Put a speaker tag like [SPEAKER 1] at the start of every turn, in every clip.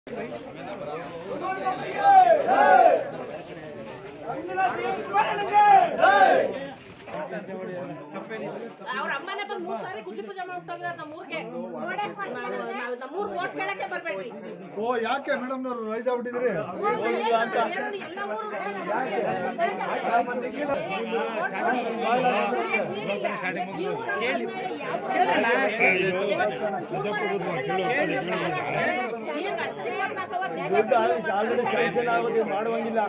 [SPEAKER 1] ಅವ್ರ ಅಮ್ಮನೇ ಬಂದು ಮೂರ್ ಸಾರಿ ಗುದ್ಲಿ ಪೂಜೆ ಮಾಡ್ಬಿಟ್ಟೋಗಿರೋದು ನಮ್ಮ ಊರಿಗೆ ನಾವು ನಾವು ನಮ್ಮೂರ್ ಓಟ್ ಕೇಳಕ್ಕೆ ಬರ್ಬೇಡ್ರಿ
[SPEAKER 2] ಓ ಯಾಕೆ ಮೇಡಮ್ ನವರು ರೈಸ್ ಆಗ್ಬಿಟ್ಟಿದ್ರಿ
[SPEAKER 1] ಎಲ್ಲ ಊರು
[SPEAKER 2] ಆಲ್ರೆಡಿ ಸ್ಯಾಂಕ್ಷನ್ ಆಗೋದು ಮಾಡುವಂಗಿಲ್ಲ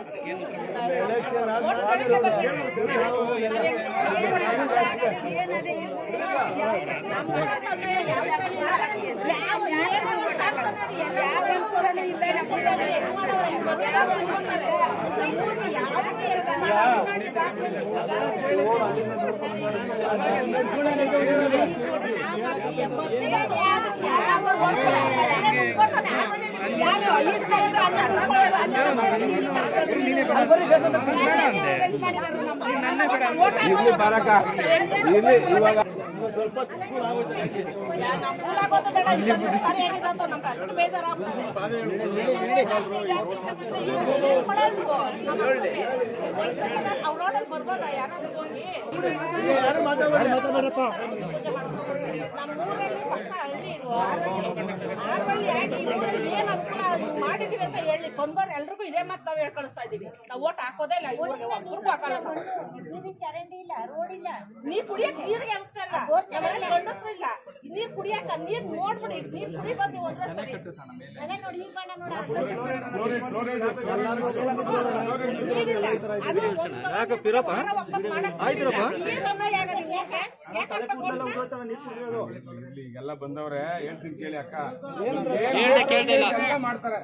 [SPEAKER 2] ಸ್ವಲ್ಪ
[SPEAKER 1] ನಮ್ಗೆ ಅಷ್ಟು ಬೇಜಾರಾಗ್ತದೆ ಅವ್ರ ರೋಡಲ್ಲಿ ಬರ್ಬೋದಾ ಯಾರಾದ್ರೂ ಹೋಗಿ
[SPEAKER 2] ಯಾರು ಮಾತಾಡ್ಬೇಡ್ರಪ್ಪ
[SPEAKER 1] ನಮ್ಮ ಊರಲ್ಲಿ ಪಕ್ಕ ಹಳ್ಳಿ ಇದು ಆರ್ವಳ್ಳಿ ಆರ್ವಳ್ಳಿ ಆಗಿ ಈ ಊರಲ್ಲಿ ಏನ್ ಅನುಕೂಲ ಮಾಡಿದೀವಿ ಅಂತ ಹೇಳಿ ಬಂದವ್ರು ಎಲ್ರಿಗೂ ಇದೇ ಮಾತು ನಾವು ಹೇಳ್ಕಳಿಸ್ತಾ ಇದೀವಿ ನಾವು ಓಟ್ ಹಾಕೋದೇ ಇಲ್ಲ ಇವ್ರಿಗೆ ಒಬ್ರಿಗೂ ಹಾಕಲ್ಲ ನಾವು.
[SPEAKER 3] ಬೀದಿ ಚರಂಡಿ ಇಲ್ಲ ರೋಡ್ ಇಲ್ಲ
[SPEAKER 1] ನೀರ್ ಕುಡಿಯಕ್ ನೀರಿಗೆ ವ್ಯವಸ್ಥೆ ಇಲ್ಲ ನಮ್ಮನೇಲಿ ಗಂಡಸ್ರು ಇಲ್ಲ ನೀರ್ ಕುಡಿಯಕ ನೀರ್ ನೋಡ್ಬಿಡಿ ನೀರ್ ಕುಡಿ ಬಂದು ಹೋದ್ರೆ ಸರಿ
[SPEAKER 3] ಎಲ್ಲ ನೋಡಿ ಈ ಬಣ್ಣ ನೋಡಿ
[SPEAKER 1] ನೀರಿಲ್ಲ ಅದು ಒಂದು ವಾರ ಒಪ್ಪಂದ್ ಮಾಡಕ್ ಸಿಗ್ಲಿಲ್ಲ. ಏನ್ ಅನ್ಯಾಯ ಆಗದೆ ಇವ್ರಿಗೆ? ಯಾಕ್ ಅಂತ ಕೊಡ್ತಾ?
[SPEAKER 4] ಈಗೆಲ್ಲ ಬಂದವ್ರೆ ಹೇಳ್ತೀನಿ ಕೇಳಿ ಅಕ್ಕ ಮಾಡ್ತಾರೆ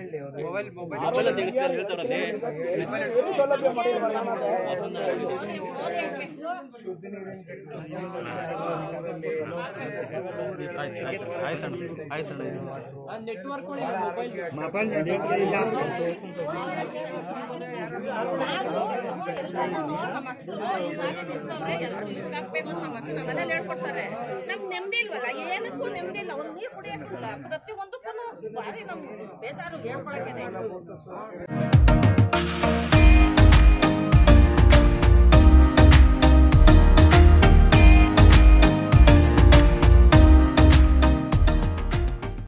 [SPEAKER 1] ಮನೇಲಿ ಹೇಳ್ಕೊಡ್ತಾರೆ ನಮ್ಗೆ ನೆಮ್ಮದಿ ಇಲ್ವಲ್ಲ ಏನಕ್ಕೂ ನೆಮ್ಮದಿ ಇಲ್ಲ ಒಂದ್ ನೀರ್ ಕುಡಿಯಕ್ಕಿಲ್ಲ ಪ್ರತಿ ಒಂದಕ್ಕೂ ಭಾರಿ ನಮ್ ಬೇಜಾರು ಹೇಳ್ಕೊಳಕ್ಕೆ